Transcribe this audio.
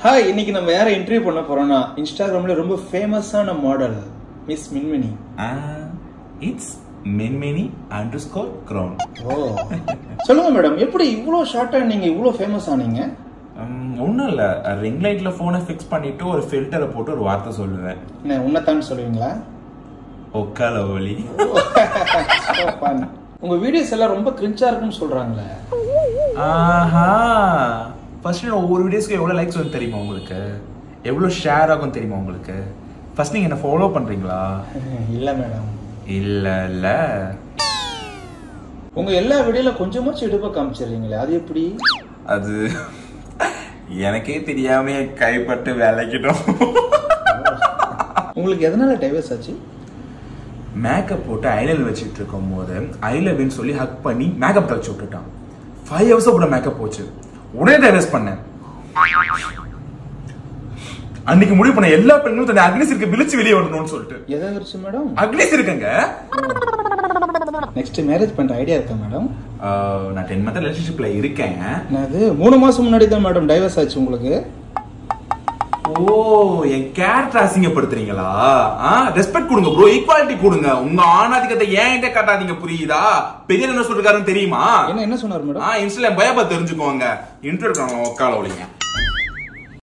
Hi இன்னைக்கு நம்ம யாரை இன்டர்வியூ பண்ண போறோம்னா இன்ஸ்டாகிராம்ல ரொம்ப ஃபேமஸான மாடல் மிஸ் மின்மினி இட்ஸ் மென்மெனி அண்டர் ஸ்கோர் க்ரௌன் ஓ சொல்லுங்க மேடம் எப்படி இவ்வளோ ஷார்ட்டா நீங்க இவ்வளோ ஃபேமஸ் ஆனீங்க ஒன்றும் இல்லை ரிங் லைட்டில் ஃபோனை ஃபிக்ஸ் பண்ணிட்டு ஒரு ஃபில்டரை போட்டு ஒரு வார்த்தை சொல்லுவேன் என்ன உன்னத்தான் சொல்லுவீங்களா ஒக்கால ஒலி So fun. உங்க வீடியோஸ் எல்லாம் ரொம்ப கிரிஞ்சா இருக்குன்னு சொல்றாங்களே ஆஹா ஃபர்ஸ்ட் ஒவ்வொரு வீடியோஸ்க்கு எவ்வளோ லைக்ஸ் வந்து தெரியுமா உங்களுக்கு எவ்வளோ ஷேர் ஆகும் தெரியுமா உங்களுக்கு ஃபர்ஸ்ட் நீங்கள் என்ன ஃபாலோ பண்ணுறீங்களா இல்ல மேடம் இல்லை இல்லை உங்க எல்லா வீடியோல கொஞ்சமாச்சும் இடுப்பை காமிச்சிடுறீங்களே அது எப்படி அது எனக்கே தெரியாம என் கைப்பட்டு வேலைக்கிட்டோம் உங்களுக்கு எதனால டைவர்ஸ் ஆச்சு மேக்கப் போட்டு ஐலைனர் வச்சுட்டு இருக்கும் போது ஐ லவ்னு சொல்லி ஹக் பண்ணி மேக்கப் கழிச்சு விட்டுட்டான் ஃபைவ் ஹவர்ஸ் கூட மேக்கப் போச்சு உடனே டைவர்ஸ் பண்ணேன் அன்னைக்கு முடிவு பண்ண எல்லா பெண்களும் தன்னை அக்னிஸ் இருக்க விழிச்சு வெளியே வரணும்னு சொல்லிட்டு எதை வச்சு மேடம் அக்னிஸ் இருக்குங்க நெக்ஸ்ட் மேரேஜ் பண்ற ஐடியா இருக்கா மேடம் ஆஹ், நான் டென் மந்த் ரிலேஷன்ஷிப்ல இருக்கேன் என்னது மூணு மாசம் முன்னாடி தான் மேடம் டைவர்ஸ் ஆச்சு உங்களுக்கு ஓ என் கேரக்டர் அசிங்கப்படுத்துறீங்களா ரெஸ்பெக்ட் கொடுங்க ப்ரோ ஈக்குவாலிட்டி கொடுங்க உங்க ஆணாதிக்கத்தை ஏன் கிட்ட காட்டாதீங்க புரியுதா பெரிய என்ன சொல்றாருன்னு தெரியுமா என்ன என்ன சொன்னார் மேடம் ஆ இன்ஸ்டால பயப்பா தெரிஞ்சுக்கோங்க இன்டர்வியூ உட்கால ஒழிங்க